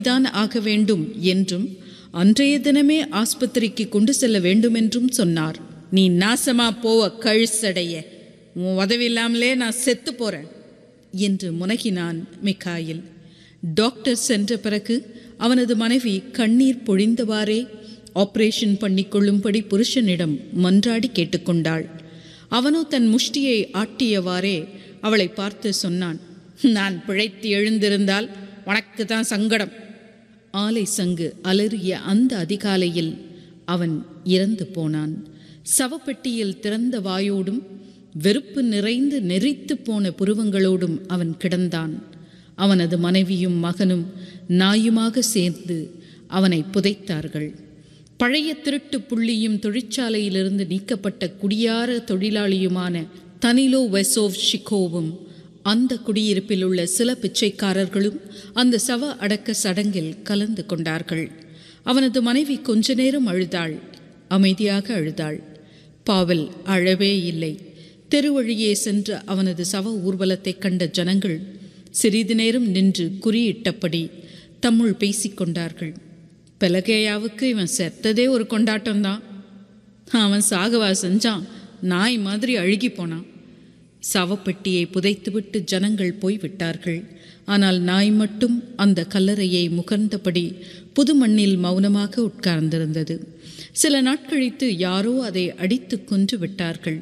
தான் ஆக வேண்டும் என்றும் அன்றைய தினமே ஆஸ்பத்திரிக்கு கொண்டு செல்ல வேண்டும் என்றும் சொன்னார் நீ நாசமா போவ கழுசடைய உன் உதவி இல்லாமலே நான் செத்து போறேன் என்று முனகினான் மிக்காயில் டாக்டர் சென்ற பிறகு அவனது மனைவி கண்ணீர் பொழிந்தவாறே ஆபரேஷன் பண்ணிக்கொள்ளும்படி புருஷனிடம் மன்றாடி கேட்டுக்கொண்டாள் அவனோ தன் முஷ்டியை ஆட்டியவாறே அவளை பார்த்து சொன்னான் நான் பிழைத்து எழுந்திருந்தால் உனக்கு தான் சங்கடம் ஆலை சங்கு அலறிய அந்த அதிகாலையில் அவன் இறந்து போனான் சவப்பெட்டியில் திறந்த வாயோடும் வெறுப்பு நிறைந்து நெறித்து போன புருவங்களோடும் அவன் கிடந்தான் அவனது மனைவியும் மகனும் நாயுமாக சேர்ந்து அவனை புதைத்தார்கள் பழைய திருட்டு புள்ளியும் தொழிற்சாலையிலிருந்து நீக்கப்பட்ட குடியார தொழிலாளியுமான தனிலோ வெசோவ் ஷிகோவும் அந்த குடியிருப்பில் உள்ள சில பிச்சைக்காரர்களும் அந்த சவ அடக்க சடங்கில் கலந்து கொண்டார்கள் அவனது மனைவி கொஞ்ச நேரம் அழுதாள் அமைதியாக அழுதாள் பாவல் அழவே இல்லை தெருவழியே சென்ற அவனது சவ ஊர்வலத்தைக் கண்ட ஜனங்கள் சிறிது நேரம் நின்று குறியிட்டபடி தம்முள் பேசிக்கொண்டார்கள் பெலகேயாவுக்கு இவன் செத்ததே ஒரு கொண்டாட்டம்தான் அவன் சாகவா செஞ்சான் நாய் மாதிரி அழுகி போனான் சவப்பெட்டியை புதைத்துவிட்டு ஜனங்கள் போய்விட்டார்கள் ஆனால் நாய் மட்டும் அந்த கல்லறையை முகர்ந்தபடி புது மண்ணில் மௌனமாக உட்கார்ந்திருந்தது சில நாட்கழித்து யாரோ அதை அடித்து கொன்று விட்டார்கள்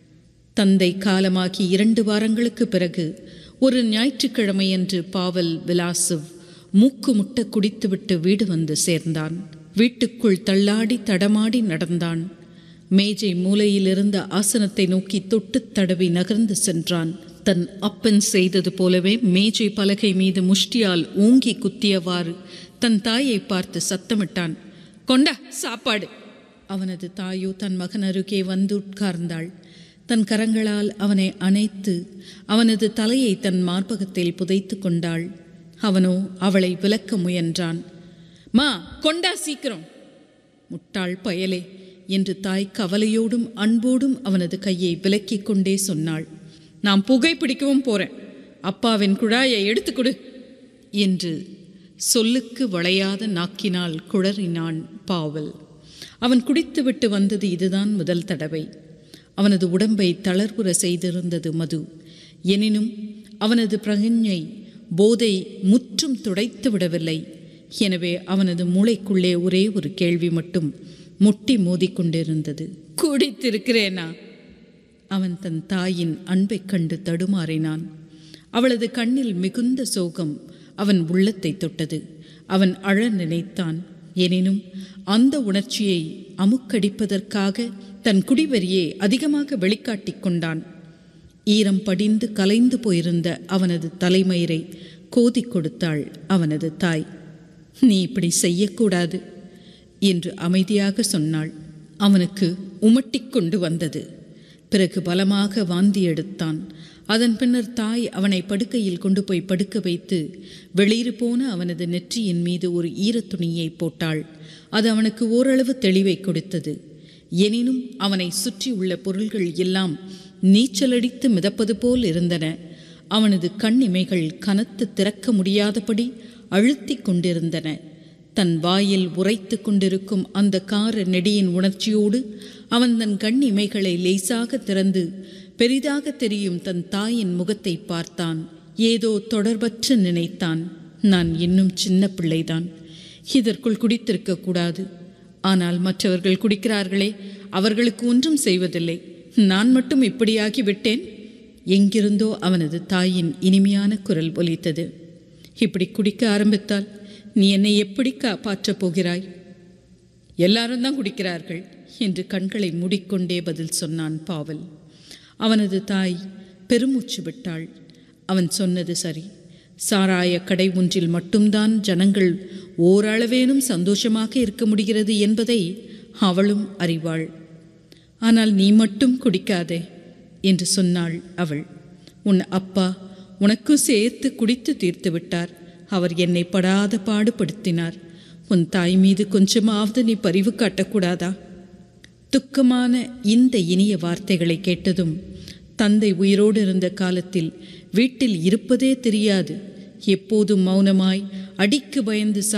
தந்தை காலமாகி இரண்டு வாரங்களுக்கு பிறகு ஒரு ஞாயிற்றுக்கிழமையன்று பாவல் விலாசுவ் மூக்கு முட்ட குடித்துவிட்டு வீடு வந்து சேர்ந்தான் வீட்டுக்குள் தள்ளாடி தடமாடி நடந்தான் மேஜை மூலையிலிருந்த ஆசனத்தை நோக்கி தொட்டு தடவி நகர்ந்து சென்றான் தன் அப்பன் செய்தது போலவே மேஜை பலகை மீது முஷ்டியால் ஓங்கி குத்தியவாறு தன் தாயை பார்த்து சத்தமிட்டான் கொண்டா சாப்பாடு அவனது தாயோ தன் மகன் அருகே வந்து உட்கார்ந்தாள் தன் கரங்களால் அவனை அணைத்து அவனது தலையை தன் மார்பகத்தில் புதைத்து கொண்டாள் அவனோ அவளை விலக்க முயன்றான் மா கொண்டா சீக்கிரம் முட்டாள் பயலே என்று தாய் கவலையோடும் அன்போடும் அவனது கையை விலக்கிக் கொண்டே சொன்னாள் நான் புகை பிடிக்கவும் போறேன் அப்பாவின் குழாயை எடுத்துக்கொடு என்று சொல்லுக்கு வளையாத நாக்கினால் குழறினான் பாவல் அவன் குடித்துவிட்டு வந்தது இதுதான் முதல் தடவை அவனது உடம்பை தளர்வுற செய்திருந்தது மது எனினும் அவனது பிரகஞை போதை முற்றும் துடைத்து விடவில்லை எனவே அவனது மூளைக்குள்ளே ஒரே ஒரு கேள்வி மட்டும் முட்டி மோதிக்கொண்டிருந்தது குடித்திருக்கிறேனா அவன் தன் தாயின் அன்பைக் கண்டு தடுமாறினான் அவளது கண்ணில் மிகுந்த சோகம் அவன் உள்ளத்தை தொட்டது அவன் அழ நினைத்தான் எனினும் அந்த உணர்ச்சியை அமுக்கடிப்பதற்காக தன் குடிவெறியை அதிகமாக வெளிக்காட்டிக் கொண்டான் ஈரம் படிந்து கலைந்து போயிருந்த அவனது தலைமயிரை கோதி கொடுத்தாள் அவனது தாய் நீ இப்படி செய்யக்கூடாது என்று அமைதியாக சொன்னாள் அவனுக்கு உமட்டிக் கொண்டு வந்தது பிறகு பலமாக வாந்தி எடுத்தான் அதன் பின்னர் தாய் அவனை படுக்கையில் கொண்டு போய் படுக்க வைத்து வெளியிறு போன அவனது நெற்றியின் மீது ஒரு ஈரத் துணியை போட்டாள் அது அவனுக்கு ஓரளவு தெளிவை கொடுத்தது எனினும் அவனை சுற்றி உள்ள பொருள்கள் எல்லாம் நீச்சலடித்து மிதப்பது போல் இருந்தன அவனது கண் இமைகள் கனத்து திறக்க முடியாதபடி அழுத்தி கொண்டிருந்தன தன் வாயில் உரைத்து கொண்டிருக்கும் அந்த கார நெடியின் உணர்ச்சியோடு அவன் தன் கண் இமைகளை லேசாக திறந்து பெரிதாக தெரியும் தன் தாயின் முகத்தை பார்த்தான் ஏதோ தொடர்பற்று நினைத்தான் நான் இன்னும் சின்ன பிள்ளைதான் இதற்குள் குடித்திருக்க கூடாது ஆனால் மற்றவர்கள் குடிக்கிறார்களே அவர்களுக்கு ஒன்றும் செய்வதில்லை நான் மட்டும் இப்படியாகி விட்டேன் எங்கிருந்தோ அவனது தாயின் இனிமையான குரல் ஒலித்தது இப்படி குடிக்க ஆரம்பித்தால் நீ என்னை எப்படி காப்பாற்றப் போகிறாய் எல்லாரும் தான் குடிக்கிறார்கள் என்று கண்களை மூடிக்கொண்டே பதில் சொன்னான் பாவல் அவனது தாய் பெருமூச்சு விட்டாள் அவன் சொன்னது சரி சாராய கடை ஒன்றில் மட்டும்தான் ஜனங்கள் ஓரளவேனும் சந்தோஷமாக இருக்க முடிகிறது என்பதை அவளும் அறிவாள் ஆனால் நீ மட்டும் குடிக்காதே என்று சொன்னாள் அவள் உன் அப்பா உனக்கும் சேர்த்து குடித்து தீர்த்து விட்டார் அவர் என்னை படாத பாடுபடுத்தினார் உன் தாய் மீது கொஞ்சமாவது நீ பரிவு காட்டக்கூடாதா துக்கமான இந்த இனிய வார்த்தைகளை கேட்டதும் தந்தை உயிரோடு இருந்த காலத்தில் வீட்டில் இருப்பதே தெரியாது எப்போதும் மௌனமாய் அடிக்கு பயந்து